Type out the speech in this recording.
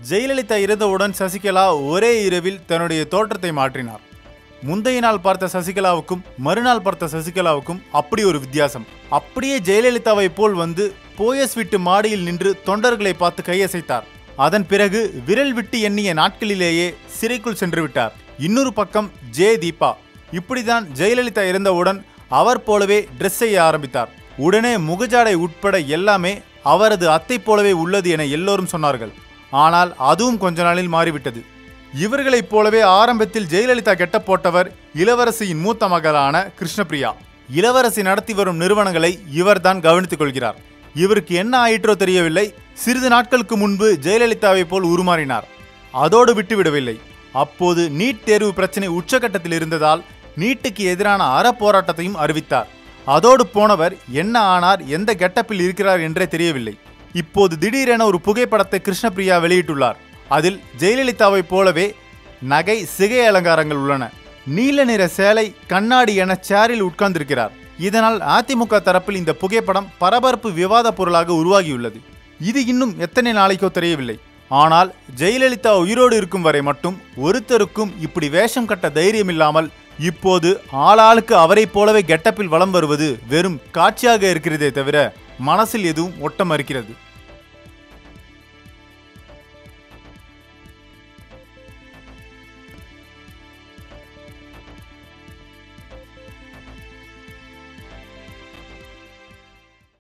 ஜெயலலிதா இறந்தவுடன் சசிகலா ஒரே இரவில் தன்னுடைய தோற்றத்தை மாற்றினார் முந்தைய நாள் பார்த்த சசிகலாவுக்கும் மறுநாள் பார்த்த சசிகலாவுக்கும் அப்படி ஒரு வித்தியாசம் அப்படியே ஜெயலலிதாவை போல் வந்து போயஸ் வீட்டு மாடியில் நின்று தொண்டர்களை பார்த்து கையசைத்தார் அதன் பிறகு விரல் விட்டு எண்ணிய நாட்களிலேயே சிறைக்குள் சென்று விட்டார் இன்னொரு பக்கம் ஜே தீபா இப்படிதான் ஜெயலலிதா இறந்தவுடன் அவர் போலவே ட்ரெஸ் செய்ய ஆரம்பித்தார் உடனே முகஜாடை உட்பட எல்லாமே அவரது அத்தை போலவே உள்ளது என எல்லோரும் சொன்னார்கள் ஆனால் அதுவும் கொஞ்ச நாளில் மாறிவிட்டது இவர்களைப் போலவே ஆரம்பத்தில் ஜெயலலிதா கெட்ட போட்டவர் இளவரசியின் மூத்த மகளான கிருஷ்ணபிரியா இளவரசி நடத்தி வரும் நிறுவனங்களை இவர்தான் கவனித்துக் கொள்கிறார் இவருக்கு என்ன ஆயிற்றோ தெரியவில்லை சிறிது நாட்களுக்கு முன்பு ஜெயலலிதாவை போல் உருமாறினார் அதோடு விட்டுவிடவில்லை அப்போது நீட் தேர்வு பிரச்சனை உச்சகட்டத்தில் இருந்ததால் நீட்டுக்கு எதிரான அற போராட்டத்தையும் அறிவித்தார் அதோடு போனவர் என்ன ஆனார் எந்த கெட்டப்பில் இருக்கிறார் என்றே தெரியவில்லை இப்போது திடீரென ஒரு புகைப்படத்தை கிருஷ்ணபிரியா வெளியிட்டுள்ளார் அதில் ஜெயலலிதாவைப் போலவே நகை சிகை அலங்காரங்கள் உள்ளன நீல நிற சேலை கண்ணாடி என சேரில் உட்கார்ந்திருக்கிறார் இதனால் அதிமுக தரப்பில் இந்த புகைப்படம் பரபரப்பு விவாத பொருளாக உருவாகியுள்ளது இது இன்னும் எத்தனை நாளைக்கோ தெரியவில்லை ஆனால் ஜெயலலிதா உயிரோடு இருக்கும் வரை மட்டும் ஒருத்தருக்கும் இப்படி வேஷம் கட்ட தைரியம் இல்லாமல் இப்போது ஆளாளுக்கு அவரைப் போலவே கெட்டப்பில் வலம் வருவது வெறும் காட்சியாக இருக்கிறதே தவிர மனசில் எதுவும் ஒட்ட மறுக்கிறது